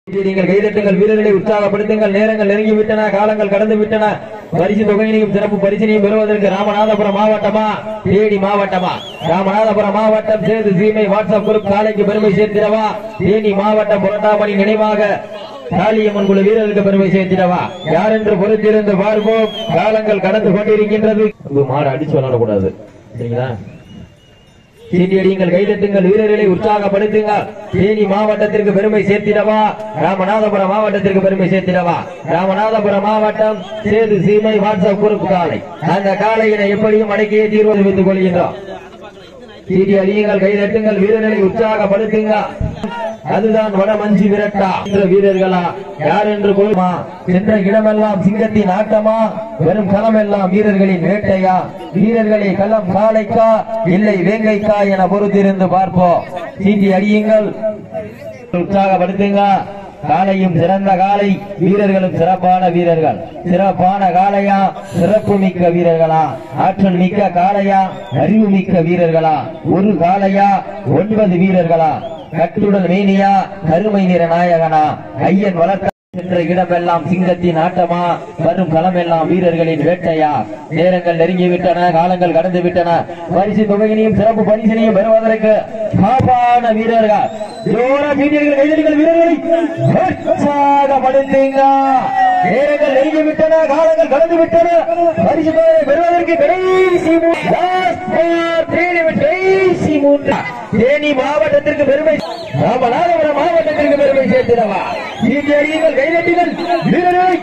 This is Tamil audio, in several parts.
நீங்கள் கைதட்டுங்கள் வீரர்களை உற்சாகப்படுத்துங்கள் நேரங்கள் நெருங்கி விட்டன காலங்கள் கடந்து விட்டன பரிசு தொகையினையும் சிறப்பு பரிசினையும் பெறுவதற்கு ராமநாதபுரம் மாவட்டமா தேனி மாவட்டமா ராமநாதபுரம் மாவட்டம் சேது சீமை வாட்ஸ்அப் குரூப் காலைக்கு பெருமை சேர்த்திடவா தேனி மாவட்டம் புரட்டாமணி நினைவாக காளியம்மன் குழு வீரர்களுக்கு பெருமை சேர்த்திடவா யார் என்று பொறுத்திருந்து பார்ப்போம் காலங்கள் கடந்து கொண்டிருக்கின்றது உங்க மாடு அடிச்சு விளாடக்கூடாது சரிங்களா சீட்டியடியுங்கள் கைதட்டுங்கள் வீரர்களை உற்சாகப்படுத்துங்கள் தேனி மாவட்டத்திற்கு பெருமை சேர்த்திடவா ராமநாதபுரம் மாவட்டத்திற்கு பெருமை சேர்த்திடவா ராமநாதபுரம் மாவட்டம் சேது சீமை வாட்ஸ்அப் குரூப் காலை அந்த காலையினை எப்படியும் அடக்கியே தீர்வு வைத்துக் கொள்கின்றோம் சீட்டி அடியுங்கள் கைதட்டுங்கள் வீரர்களை உற்சாகப்படுத்துங்க அதுதான் வட மஞ்சி விரட்டா என்ற வீரர்களா யார் என்று கொள்மா சென்ற இடமெல்லாம் சிங்கத்தின் ஆட்டமா வெறும் களமெல்லாம் வீரர்களின் வேட்டையா வீரர்களை களம் காளைக்கா இல்லை வேங்கைக்கா என பொறுத்திருந்து பார்ப்போம் சீட்டி அடியுங்கள் உற்சாகப்படுத்துங்க காலையும் சிறந்த காலை வீரர்களும் சிறப்பான வீரர்கள் சிறப்பான காளையா சிறப்பு மிக்க வீரர்களா ஆற்றல் மிக்க காளையா அறிவு மிக்க வீரர்களா ஒரு காளையா ஒன்பது வீரர்களா கட்டுடல் மேனியா கருமை நிற நாயகனா ஐயன் வளர்த்த சென்ற இடமெல்லாம் சிங்கத்தின் ஆட்டமா வரும் களமெல்லாம் வீரர்களின் வேட்டையா நேரங்கள் நெருங்கி விட்டன காலங்கள் கடந்து விட்டன பரிசு தொகையினையும் சிறப்பு பரிசினையும் பெறுவதற்கு காப்பான வீரர்கள் ஜோர வீரர்கள் கைதடிகள் வீரர்களை உற்சாகப்படுத்துங்க நேரங்கள் நெருங்கி விட்டன காலங்கள் கடந்து விட்டன பரிசு தொகையை பெறுவதற்கு கடைசி மூ- last four, three limit, கடைசி மூன்று தேனி மாவட்டத்திற்கு பெருமை ராமநாதபுரம் மாவட்டத்திற்கு பெருமை சேர்த்திடவா சீட்டி அடியுங்கள் கைதட்டுங்கள் வீரர்களை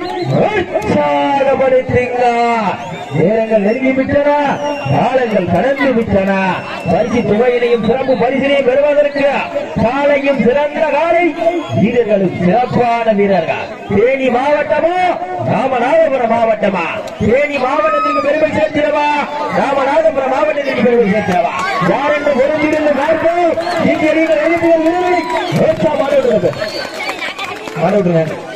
உற்சாகப்படுத்துங்க நேரங்கள் நெருங்கி விட்டன காலங்கள் கடந்து விட்டன பரிசு தொகையினையும் சிறப்பு பரிசினையும் பெறுவதற்கு காலையும் சிறந்த காலை வீரர்களும் சிறப்பான வீரர்கள் தேனி மாவட்டமா ராமநாதபுரம் மாவட்டமா தேனி மாவட்டத்திற்கு பெருமை சேர்த்திடவா ராமநாதபுரம் மாவட்டத்திற்கு பெருமை சேர்த்திடவா யார் என்று பொருந்திருந்து பார்ப்போம் சீட்டி அடியுங்கள் கைதட்டுங்கள் வீரர்களை உற்சாகமாக மாட விட்டுருங்க